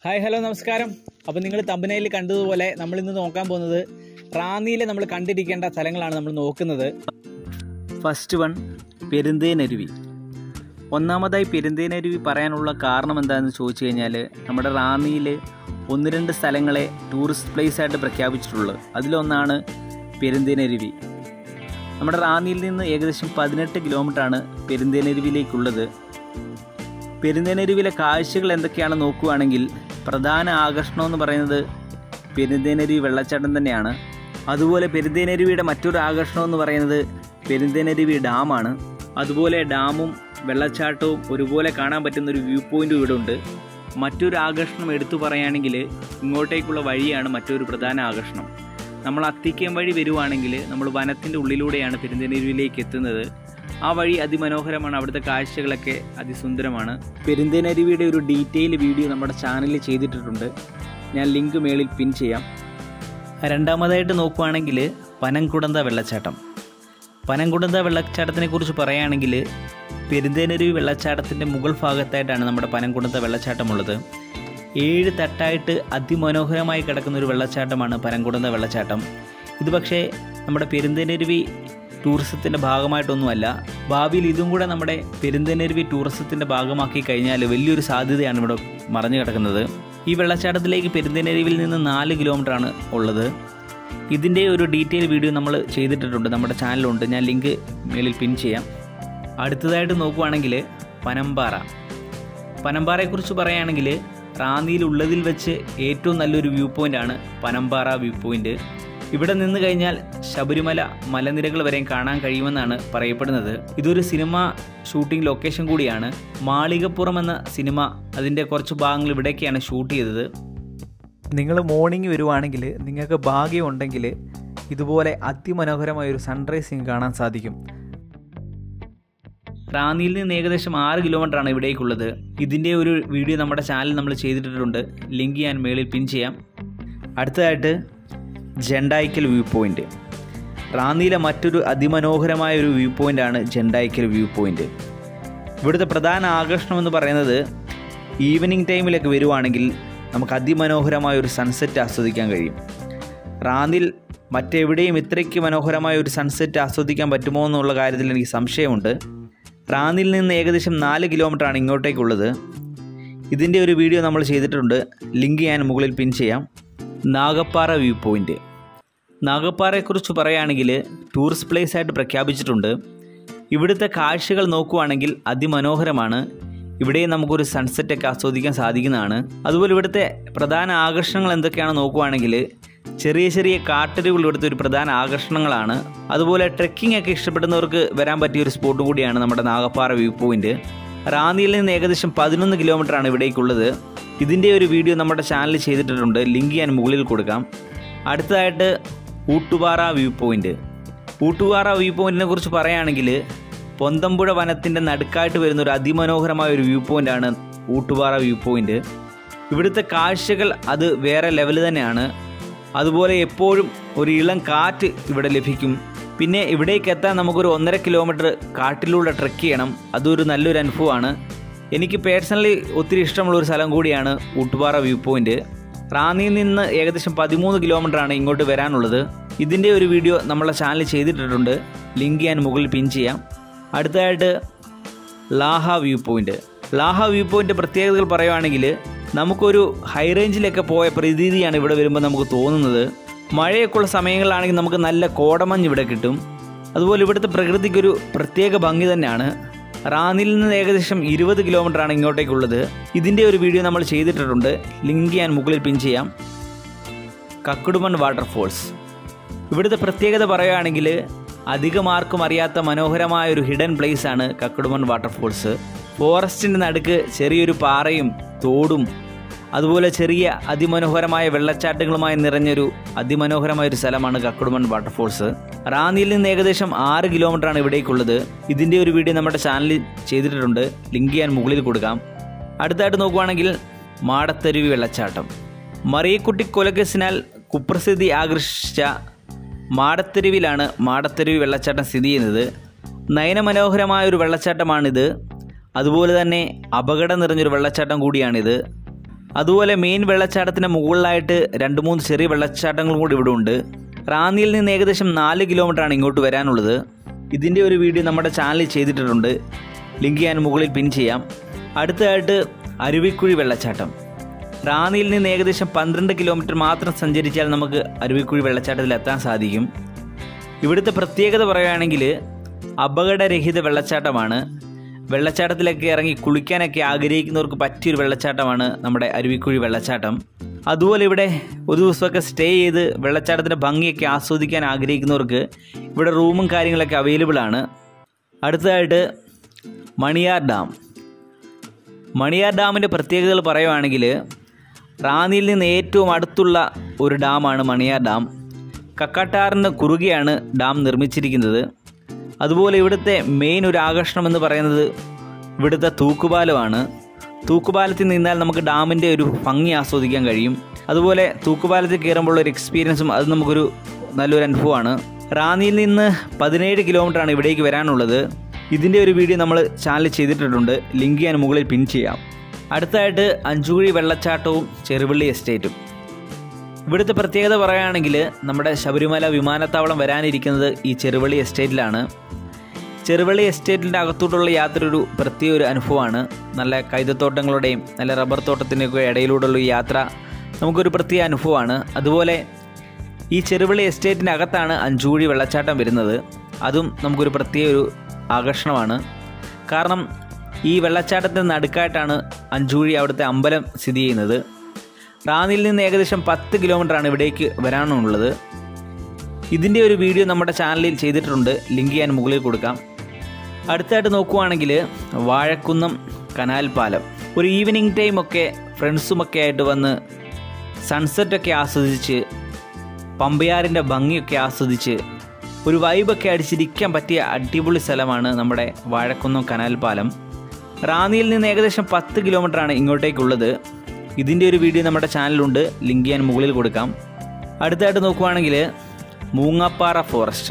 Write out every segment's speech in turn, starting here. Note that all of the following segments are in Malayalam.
ഹായ് ഹലോ നമസ്കാരം അപ്പോൾ നിങ്ങൾ തമ്പനയിൽ കണ്ടതുപോലെ നമ്മൾ ഇന്ന് നോക്കാൻ പോകുന്നത് റാന്നിയിലെ നമ്മൾ കണ്ടിരിക്കേണ്ട സ്ഥലങ്ങളാണ് നമ്മൾ നോക്കുന്നത് ഫസ്റ്റ് വൺ പെരുന്തേനരുവി ഒന്നാമതായി പെരുന്തേനരുവി പറയാനുള്ള കാരണം എന്താണെന്ന് ചോദിച്ചു കഴിഞ്ഞാൽ നമ്മുടെ റാന്നിയിൽ ഒന്ന് രണ്ട് സ്ഥലങ്ങളെ ടൂറിസ്റ്റ് പ്ലേസ് ആയിട്ട് പ്രഖ്യാപിച്ചിട്ടുള്ളത് അതിലൊന്നാണ് പെരുന്തേനരുവി നമ്മുടെ റാന്നിയിൽ നിന്ന് ഏകദേശം പതിനെട്ട് കിലോമീറ്ററാണ് പെരുന്തേനരുവിയിലേക്കുള്ളത് പെരുന്തേനരുവിലെ കാഴ്ചകൾ എന്തൊക്കെയാണെന്ന് നോക്കുകയാണെങ്കിൽ പ്രധാന ആകർഷണം എന്ന് പറയുന്നത് പെരുന്തേനരുവി വെള്ളച്ചാട്ടം തന്നെയാണ് അതുപോലെ പെരുന്തേനരുവിയുടെ മറ്റൊരു ആകർഷണം എന്ന് പറയുന്നത് പെരുന്തേനരുവി ഡാമാണ് അതുപോലെ ഡാമും വെള്ളച്ചാട്ടവും ഒരുപോലെ കാണാൻ പറ്റുന്ന ഒരു വ്യൂ പോയിൻ്റ് ഇവിടെ ഉണ്ട് മറ്റൊരു ആകർഷണം എടുത്തു പറയുകയാണെങ്കിൽ ഇങ്ങോട്ടേക്കുള്ള വഴിയാണ് മറ്റൊരു പ്രധാന ആകർഷണം നമ്മൾ അത്തിക്കം വഴി വരുവാണെങ്കിൽ നമ്മൾ വനത്തിൻ്റെ ഉള്ളിലൂടെയാണ് പെരുന്തേനരുവിലേക്ക് എത്തുന്നത് ആ വഴി അതിമനോഹരമാണ് അവിടുത്തെ കാഴ്ചകളൊക്കെ അതിസുന്ദരമാണ് പെരുന്തേനരുവിയുടെ ഒരു ഡീറ്റെയിൽ വീഡിയോ നമ്മുടെ ചാനലിൽ ചെയ്തിട്ടിട്ടുണ്ട് ഞാൻ ലിങ്ക് മേളിൽ പിൻ ചെയ്യാം രണ്ടാമതായിട്ട് നോക്കുവാണെങ്കിൽ പനംകുടന്ത വെള്ളച്ചാട്ടം പനംകുടന്ത വെള്ളച്ചാട്ടത്തിനെ കുറിച്ച് പറയുകയാണെങ്കിൽ പെരുന്തേനരുവി വെള്ളച്ചാട്ടത്തിൻ്റെ മുകൾ ഭാഗത്തായിട്ടാണ് നമ്മുടെ പനംകുടന്ത വെള്ളച്ചാട്ടമുള്ളത് ഏഴ് തട്ടായിട്ട് അതിമനോഹരമായി കിടക്കുന്ന ഒരു വെള്ളച്ചാട്ടമാണ് പനംകുടന്ത വെള്ളച്ചാട്ടം ഇത് പക്ഷേ നമ്മുടെ പെരുന്തേനരുവി ടൂറിസത്തിൻ്റെ ഭാഗമായിട്ടൊന്നുമല്ല ഭാവിയിൽ ഇതും കൂടെ നമ്മുടെ പെരുന്തേനരുവി ടൂറിസത്തിൻ്റെ ഭാഗമാക്കി കഴിഞ്ഞാൽ വലിയൊരു സാധ്യതയാണ് ഇവിടെ മറഞ്ഞു കിടക്കുന്നത് ഈ വെള്ളച്ചാട്ടത്തിലേക്ക് പെരുന്തേനരുവിൽ നിന്ന് നാല് കിലോമീറ്ററാണ് ഉള്ളത് ഇതിൻ്റെ ഒരു ഡീറ്റെയിൽ വീഡിയോ നമ്മൾ ചെയ്തിട്ടിട്ടുണ്ട് നമ്മുടെ ചാനലുണ്ട് ഞാൻ ലിങ്ക് മേളിൽ പിൻ ചെയ്യാം അടുത്തതായിട്ട് നോക്കുവാണെങ്കിൽ പനമ്പാറ പനമ്പാറയെക്കുറിച്ച് പറയുകയാണെങ്കിൽ റാന്നിയിലുള്ളതിൽ വെച്ച് ഏറ്റവും നല്ലൊരു വ്യൂ പോയിൻ്റാണ് പനമ്പാറ വ്യൂ പോയിൻ്റ് ഇവിടെ നിന്ന് കഴിഞ്ഞാൽ ശബരിമല മലനിരകൾ വരെയും കാണാൻ കഴിയുമെന്നാണ് പറയപ്പെടുന്നത് ഇതൊരു സിനിമ ഷൂട്ടിംഗ് ലൊക്കേഷൻ കൂടിയാണ് മാളികപ്പുറം എന്ന സിനിമ അതിൻ്റെ കുറച്ച് ഭാഗങ്ങൾ ഇവിടേക്കാണ് ഷൂട്ട് ചെയ്തത് നിങ്ങൾ മോർണിംഗ് വരുവാണെങ്കിൽ നിങ്ങൾക്ക് ഭാഗ്യമുണ്ടെങ്കിൽ ഇതുപോലെ അതിമനോഹരമായ ഒരു സൺറൈസിങ് കാണാൻ സാധിക്കും റാന്നിയിൽ നിന്ന് ഏകദേശം ആറ് കിലോമീറ്ററാണ് ഇവിടേക്കുള്ളത് ഇതിൻ്റെ ഒരു വീഡിയോ നമ്മുടെ ചാനൽ നമ്മൾ ചെയ്തിട്ടിട്ടുണ്ട് ലിങ്ക് ഞാൻ മേളിൽ പിൻ ചെയ്യാം അടുത്തതായിട്ട് ജണ്ടായിക്കൽ വ്യൂ പോയിൻ്റ് റാന്നിയിലെ മറ്റൊരു അതിമനോഹരമായ ഒരു വ്യൂ പോയിൻ്റാണ് ജണ്ടായിക്കൽ വ്യൂ പോയിൻ്റ് ഇവിടുത്തെ പ്രധാന ആകർഷണം എന്ന് പറയുന്നത് ഈവനിങ് ടൈമിലൊക്കെ വരുവാണെങ്കിൽ നമുക്ക് അതിമനോഹരമായ ഒരു സൺസെറ്റ് ആസ്വദിക്കാൻ കഴിയും റാന്നിൽ മറ്റെവിടെയും ഇത്രയ്ക്ക് മനോഹരമായ ഒരു സൺസെറ്റ് ആസ്വദിക്കാൻ പറ്റുമോ എന്നുള്ള കാര്യത്തിൽ എനിക്ക് സംശയമുണ്ട് റാന്നിൽ നിന്ന് ഏകദേശം നാല് കിലോമീറ്ററാണ് ഇങ്ങോട്ടേക്കുള്ളത് ഇതിൻ്റെ ഒരു വീഡിയോ നമ്മൾ ചെയ്തിട്ടുണ്ട് ലിങ്ക് ഞാൻ മുകളിൽ പിൻ ചെയ്യാം നാഗപ്പാറ വ്യൂ പോയിൻ്റ് നാഗപ്പാറയെക്കുറിച്ച് പറയുകയാണെങ്കിൽ ടൂറിസ്റ്റ് പ്ലേസ് ആയിട്ട് പ്രഖ്യാപിച്ചിട്ടുണ്ട് ഇവിടുത്തെ കാഴ്ചകൾ നോക്കുവാണെങ്കിൽ അതിമനോഹരമാണ് ഇവിടെ നമുക്കൊരു സൺസെറ്റൊക്കെ ആസ്വദിക്കാൻ സാധിക്കുന്നതാണ് അതുപോലെ ഇവിടുത്തെ പ്രധാന ആകർഷണങ്ങൾ എന്തൊക്കെയാണെന്ന് നോക്കുവാണെങ്കിൽ ചെറിയ ചെറിയ കാട്ടരുകൾ ഇവിടുത്തെ ഒരു പ്രധാന ആകർഷണങ്ങളാണ് അതുപോലെ ട്രെക്കിംഗ് ഒക്കെ ഇഷ്ടപ്പെടുന്നവർക്ക് വരാൻ പറ്റിയ ഒരു സ്പോട്ടും കൂടിയാണ് നമ്മുടെ നാഗപ്പാറ വ്യൂ പോയിന്റ് റാന്നിയിൽ നിന്ന് ഏകദേശം പതിനൊന്ന് കിലോമീറ്ററാണ് ഇവിടേക്കുള്ളത് ഇതിൻ്റെ ഒരു വീഡിയോ നമ്മുടെ ചാനലിൽ ചെയ്തിട്ടുണ്ട് ലിങ്ക് ഞാൻ മുകളിൽ കൊടുക്കാം അടുത്തതായിട്ട് Ootupara view point Ootupara view പോയിന്റിനെ കുറിച്ച് പറയുകയാണെങ്കിൽ പൊന്തമ്പുഴ വനത്തിൻ്റെ നടുക്കായിട്ട് വരുന്ന ഒരു അതിമനോഹരമായ ഒരു വ്യൂ പോയിൻ്റാണ് ഊട്ടുപാറ വ്യൂ പോയിന്റ് ഇവിടുത്തെ കാഴ്ചകൾ അത് വേറെ ലെവൽ തന്നെയാണ് അതുപോലെ എപ്പോഴും ഒരു ഇളം കാറ്റ് ഇവിടെ ലഭിക്കും പിന്നെ ഇവിടേക്ക് എത്താൻ നമുക്കൊരു ഒന്നര കിലോമീറ്റർ കാട്ടിലൂടെ ട്രെക്ക് ചെയ്യണം അതൊരു നല്ലൊരു അനുഭവമാണ് എനിക്ക് പേഴ്സണലി ഒത്തിരി ഇഷ്ടമുള്ള ഒരു സ്ഥലം കൂടിയാണ് ഊട്ടുപാറ വ്യൂ പോയിന്റ് റാന്നിയിൽ നിന്ന് ഏകദേശം പതിമൂന്ന് കിലോമീറ്ററാണ് ഇങ്ങോട്ട് വരാനുള്ളത് ഇതിൻ്റെ ഒരു വീഡിയോ നമ്മളെ ചാനൽ ചെയ്തിട്ടിട്ടുണ്ട് ലിങ്ക് ഞാൻ മുകളിൽ പിൻ ചെയ്യാം അടുത്തതായിട്ട് Laha view point Laha view point പ്രത്യേകതകൾ പറയുവാണെങ്കിൽ നമുക്കൊരു ഹൈ റേഞ്ചിലൊക്കെ പോയ പ്രതീതിയാണ് ഇവിടെ വരുമ്പോൾ നമുക്ക് തോന്നുന്നത് മഴയൊക്കെയുള്ള സമയങ്ങളിലാണെങ്കിൽ നമുക്ക് നല്ല കോടമഞ്ഞ് ഇവിടെ കിട്ടും അതുപോലെ ഇവിടുത്തെ പ്രകൃതിക്കൊരു പ്രത്യേക ഭംഗി തന്നെയാണ് റാന്നിയിൽ നിന്ന് ഏകദേശം ഇരുപത് കിലോമീറ്ററാണ് ഇങ്ങോട്ടേക്കുള്ളത് ഇതിൻ്റെ ഒരു വീഡിയോ നമ്മൾ ചെയ്തിട്ടിട്ടുണ്ട് ലിങ്ക് ഞാൻ മുകളിൽ പിൻ ചെയ്യാം കക്കുടുമൺ വാട്ടർഫോൾസ് ഇവിടുത്തെ പ്രത്യേകത പറയുകയാണെങ്കിൽ അധികം ആർക്കും അറിയാത്ത മനോഹരമായ ഒരു ഹിഡൻ പ്ലേസ് ആണ് കക്കുടുമൺ വാട്ടർഫോൾസ് ഫോറസ്റ്റിൻ്റെ നടുക്ക് ചെറിയൊരു പാറയും തോടും അതുപോലെ ചെറിയ അതിമനോഹരമായ വെള്ളച്ചാട്ടങ്ങളുമായി നിറഞ്ഞൊരു അതിമനോഹരമായ ഒരു സ്ഥലമാണ് കക്കുടുമൺ വാട്ടർഫോൾസ് റാന്നിയിൽ നിന്ന് ഏകദേശം ആറ് കിലോമീറ്ററാണ് ഇവിടേക്കുള്ളത് ഇതിൻ്റെ ഒരു വീഡിയോ നമ്മുടെ ചാനലിൽ ചെയ്തിട്ടുണ്ട് ലിങ്ക് ഞാൻ മുകളിൽ കൊടുക്കാം അടുത്തായിട്ട് നോക്കുവാണെങ്കിൽ മാടത്തരുവി വെള്ളച്ചാട്ടം മറിയക്കുട്ടി കൊലകസിനാൽ കുപ്രസിദ്ധി ആകർഷിച്ച മാടത്തരുവിലാണ് മാടത്തരുവി വെള്ളച്ചാട്ടം സ്ഥിതി ചെയ്യുന്നത് നയനമനോഹരമായ ഒരു വെള്ളച്ചാട്ടമാണിത് അതുപോലെ തന്നെ അപകടം നിറഞ്ഞൊരു വെള്ളച്ചാട്ടം കൂടിയാണിത് അതുപോലെ മെയിൻ വെള്ളച്ചാട്ടത്തിന് മുകളിലായിട്ട് രണ്ട് മൂന്ന് ചെറിയ വെള്ളച്ചാട്ടങ്ങളും കൂടി ഇവിടെ ഉണ്ട് റാന്നിയിൽ നിന്ന് ഏകദേശം നാല് കിലോമീറ്ററാണ് ഇങ്ങോട്ട് വരാനുള്ളത് ഇതിൻ്റെ ഒരു വീഡിയോ നമ്മുടെ ചാനലിൽ ചെയ്തിട്ടുണ്ട് ലിങ്ക് ഞാൻ മുകളിൽ പിൻ ചെയ്യാം അടുത്തതായിട്ട് അരുവിക്കുഴി വെള്ളച്ചാട്ടം റാന്നിയിൽ നിന്ന് ഏകദേശം പന്ത്രണ്ട് കിലോമീറ്റർ മാത്രം സഞ്ചരിച്ചാൽ നമുക്ക് അരുവിക്കുഴി വെള്ളച്ചാട്ടത്തിൽ എത്താൻ സാധിക്കും ഇവിടുത്തെ പ്രത്യേകത പറയുകയാണെങ്കിൽ അപകടരഹിത വെള്ളച്ചാട്ടമാണ് വെള്ളച്ചാട്ടത്തിലൊക്കെ ഇറങ്ങി കുളിക്കാനൊക്കെ ആഗ്രഹിക്കുന്നവർക്ക് പറ്റിയൊരു വെള്ളച്ചാട്ടമാണ് നമ്മുടെ അരുവിക്കുഴി വെള്ളച്ചാട്ടം അതുപോലെ ഇവിടെ ഒരു ദിവസമൊക്കെ സ്റ്റേ ചെയ്ത് വെള്ളച്ചാട്ടത്തിൻ്റെ ഭംഗിയൊക്കെ ആസ്വദിക്കാൻ ആഗ്രഹിക്കുന്നവർക്ക് ഇവിടെ റൂമും കാര്യങ്ങളൊക്കെ അവൈലബിൾ ആണ് അടുത്തതായിട്ട് മണിയാർ ഡാം മണിയാർ ഡാമിൻ്റെ പ്രത്യേകതകൾ പറയുവാണെങ്കിൽ റാന്നിയിൽ നിന്ന് ഏറ്റവും അടുത്തുള്ള ഒരു ഡാമാണ് മണിയാർ ഡാം കക്കാട്ടാറിന് കുറുകെയാണ് ഡാം നിർമ്മിച്ചിരിക്കുന്നത് അതുപോലെ ഇവിടുത്തെ മെയിൻ ഒരു ആകർഷണം എന്ന് പറയുന്നത് ഇവിടുത്തെ തൂക്കുപാലമാണ് തൂക്കുപാലത്തിൽ നിന്നാൽ നമുക്ക് ഡാമിൻ്റെ ഒരു ഭംഗി ആസ്വദിക്കാൻ കഴിയും അതുപോലെ തൂക്കുപാലത്തിൽ കയറുമ്പോൾ ഒരു എക്സ്പീരിയൻസും അത് നമുക്കൊരു നല്ലൊരു അനുഭവമാണ് റാന്നിയിൽ നിന്ന് പതിനേഴ് കിലോമീറ്ററാണ് ഇവിടേക്ക് വരാനുള്ളത് ഇതിൻ്റെ ഒരു വീഡിയോ നമ്മൾ ചാനൽ ചെയ്തിട്ടുണ്ട് ലിങ്ക് ഞാൻ മുകളിൽ പിൻ ചെയ്യാം അടുത്തായിട്ട് അഞ്ചുകുഴി വെള്ളച്ചാട്ടവും ചെറുവള്ളി എസ്റ്റേറ്റും ഇവിടുത്തെ പ്രത്യേകത പറയുകയാണെങ്കിൽ നമ്മുടെ ശബരിമല വിമാനത്താവളം വരാനിരിക്കുന്നത് ഈ ചെറുവള്ളി എസ്റ്റേറ്റിലാണ് ചെറുവള്ളി എസ്റ്റേറ്റിൻ്റെ അകത്തോട്ടുള്ള യാത്ര ഒരു പ്രത്യേക ഒരു അനുഭവമാണ് നല്ല കൈതത്തോട്ടങ്ങളുടെയും നല്ല റബ്ബർ തോട്ടത്തിൻ്റെയൊക്കെ ഇടയിലൂടെയുള്ള ഈ യാത്ര നമുക്കൊരു പ്രത്യേക അനുഭവമാണ് അതുപോലെ ഈ ചെറുവള്ളി എസ്റ്റേറ്റിൻ്റെ അകത്താണ് അഞ്ചുകുഴി വെള്ളച്ചാട്ടം വരുന്നത് അതും നമുക്കൊരു പ്രത്യേക ഒരു ആകർഷണമാണ് കാരണം ഈ വെള്ളച്ചാട്ടത്തിന് നടുക്കായിട്ടാണ് അഞ്ചുകുഴി അവിടുത്തെ അമ്പലം സ്ഥിതി ചെയ്യുന്നത് റാന്നിയിൽ നിന്ന് ഏകദേശം പത്ത് കിലോമീറ്ററാണ് ഇവിടേക്ക് വരാനുള്ളത് ഇതിൻ്റെ ഒരു വീഡിയോ നമ്മുടെ ചാനലിൽ ചെയ്തിട്ടുണ്ട് ലിങ്ക് ഞാൻ മുകളിൽ കൊടുക്കാം അടുത്തായിട്ട് നോക്കുവാണെങ്കിൽ വാഴക്കുന്നം കനാൽ പാലം ഒരു ഈവനിങ് ടൈമൊക്കെ ഫ്രണ്ട്സുമൊക്കെ ആയിട്ട് വന്ന് സൺസെറ്റൊക്കെ ആസ്വദിച്ച് പമ്പയാറിൻ്റെ ഭംഗിയൊക്കെ ആസ്വദിച്ച് ഒരു വൈബൊക്കെ അടിച്ചിരിക്കാൻ പറ്റിയ അടിപൊളി സ്ഥലമാണ് നമ്മുടെ വാഴക്കുന്നം കനാൽ പാലം റാന്നിയിൽ നിന്ന് ഏകദേശം പത്ത് കിലോമീറ്ററാണ് ഇങ്ങോട്ടേക്കുള്ളത് ഇതിൻ്റെ ഒരു വീഡിയോ നമ്മുടെ ചാനലിലുണ്ട് ലിങ്ക് ഞാൻ മുകളിൽ കൊടുക്കാം അടുത്തായിട്ട് നോക്കുവാണെങ്കിൽ മൂങ്ങാപ്പാറ ഫോറസ്റ്റ്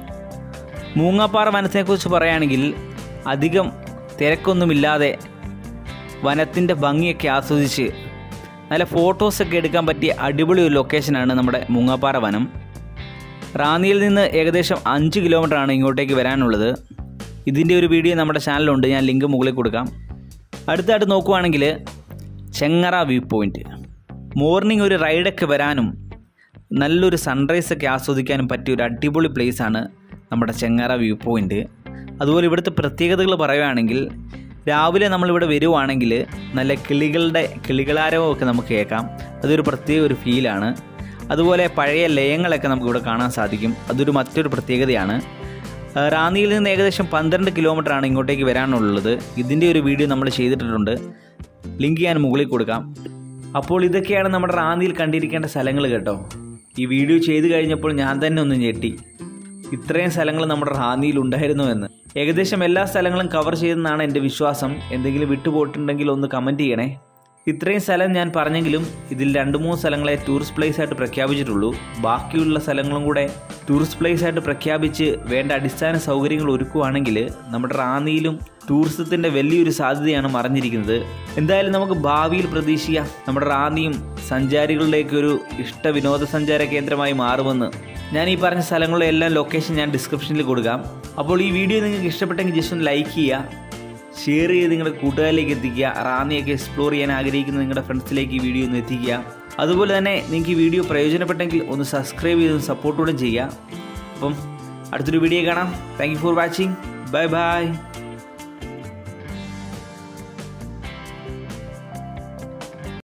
മൂങ്ങാപ്പാറ വനത്തെക്കുറിച്ച് പറയുകയാണെങ്കിൽ അധികം തിരക്കൊന്നുമില്ലാതെ വനത്തിൻ്റെ ഭംഗിയൊക്കെ ആസ്വദിച്ച് നല്ല ഫോട്ടോസൊക്കെ എടുക്കാൻ പറ്റിയ അടിപൊളി ഒരു ലൊക്കേഷനാണ് നമ്മുടെ മൂങ്ങാപ്പാറ വനം റാന്നിയിൽ നിന്ന് ഏകദേശം അഞ്ച് കിലോമീറ്ററാണ് ഇങ്ങോട്ടേക്ക് വരാനുള്ളത് ഇതിൻ്റെ ഒരു വീഡിയോ നമ്മുടെ ചാനലിലുണ്ട് ഞാൻ ലിങ്ക് മുകളിൽ കൊടുക്കാം അടുത്തായിട്ട് നോക്കുവാണെങ്കിൽ ചെങ്ങറ വ്യൂ പോയിൻറ്റ് മോർണിംഗ് ഒരു റൈഡൊക്കെ വരാനും നല്ലൊരു സൺറൈസൊക്കെ ആസ്വദിക്കാനും പറ്റിയ ഒരു അടിപൊളി പ്ലേസാണ് നമ്മുടെ ചെങ്ങറ വ്യൂ പോയിൻറ്റ് അതുപോലെ ഇവിടുത്തെ പ്രത്യേകതകൾ പറയുകയാണെങ്കിൽ രാവിലെ നമ്മളിവിടെ വരുവാണെങ്കിൽ നല്ല കിളികളുടെ കിളികളാരവമൊക്കെ നമുക്ക് കേൾക്കാം അതൊരു പ്രത്യേക ഒരു ഫീലാണ് അതുപോലെ പഴയ ലയങ്ങളൊക്കെ നമുക്കിവിടെ കാണാൻ സാധിക്കും അതൊരു മറ്റൊരു പ്രത്യേകതയാണ് ആ, റാന്നിയിൽ നിന്ന് ഏകദേശം പന്ത്രണ്ട് കിലോമീറ്ററാണ് ഇങ്ങോട്ടേക്ക് വരാനുള്ളത് ഇതിൻ്റെ ഒരു വീഡിയോ നമ്മൾ ചെയ്തിട്ടുണ്ട് ലിങ്ക് ഞാൻ മുകളിൽ കൊടുക്കാം അപ്പോൾ ഇതൊക്കെയാണ് നമ്മുടെ റാന്നിയിൽ കണ്ടിരിക്കേണ്ട സ്ഥലങ്ങൾ കേട്ടോ ഈ വീഡിയോ ചെയ്ത് കഴിഞ്ഞപ്പോൾ ഞാൻ തന്നെ ഒന്ന് ഞെട്ടി ഇത്രയും സ്ഥലങ്ങൾ നമ്മുടെ റാന്നിയിൽ ഉണ്ടായിരുന്നു എന്ന് ഏകദേശം എല്ലാ സ്ഥലങ്ങളും കവർ ചെയ്തെന്നാണ് എൻ്റെ വിശ്വാസം എന്തെങ്കിലും വിട്ടുപോയിട്ടുണ്ടെങ്കിൽ ഒന്ന് കമൻറ്റ് ചെയ്യണേ ഇത്രയും സ്ഥലം ഞാൻ പറഞ്ഞെങ്കിലും ഇതിൽ രണ്ട് മൂന്ന് സ്ഥലങ്ങളെ ടൂറിസ്റ്റ് പ്ലേസ് ആയിട്ട് പ്രഖ്യാപിച്ചിട്ടുള്ളൂ ബാക്കിയുള്ള സ്ഥലങ്ങളും കൂടെ ടൂറിസ്റ്റ് പ്ലേസ് ആയിട്ട് പ്രഖ്യാപിച്ച് വേണ്ട അടിസ്ഥാന സൗകര്യങ്ങൾ ഒരുക്കുവാണെങ്കിൽ നമ്മുടെ റാന്നിയിലും ടൂറിസത്തിൻ്റെ വലിയൊരു സാധ്യതയാണ് മറഞ്ഞിരിക്കുന്നത് എന്തായാലും നമുക്ക് ഭാവിയിൽ പ്രതീക്ഷിക്കാം നമ്മുടെ റാന്നിയും സഞ്ചാരികളുടെയൊക്കെ ഒരു ഇഷ്ട വിനോദസഞ്ചാര കേന്ദ്രമായി മാറുമെന്ന് ഞാൻ ഈ പറഞ്ഞ സ്ഥലങ്ങളുടെ എല്ലാം ലൊക്കേഷൻ ഞാൻ ഡിസ്ക്രിപ്ഷനിൽ കൊടുക്കാം അപ്പോൾ ഈ വീഡിയോ നിങ്ങൾക്ക് ഇഷ്ടപ്പെട്ടെങ്കിൽ ജസ്റ്റ് ഒന്ന് ലൈക്ക് ചെയ്യുക ഷെയർ ചെയ്ത് നിങ്ങളുടെ കൂട്ടുകാരിലേക്ക് എത്തിക്കുക റാന്നിയൊക്കെ എക്സ്പ്ലോർ ചെയ്യാൻ ആഗ്രഹിക്കുന്ന നിങ്ങളുടെ ഫ്രണ്ട്സിലേക്ക് ഈ വീഡിയോ ഒന്ന് എത്തിക്കുക അതുപോലെ തന്നെ നിങ്ങൾക്ക് ഈ വീഡിയോ പ്രയോജനപ്പെട്ടെങ്കിൽ ഒന്ന് സബ്സ്ക്രൈബ് ചെയ്ത് സപ്പോർട്ടോടെ ചെയ്യുക അപ്പം അടുത്തൊരു വീഡിയോ കാണാം thank you for watching bye by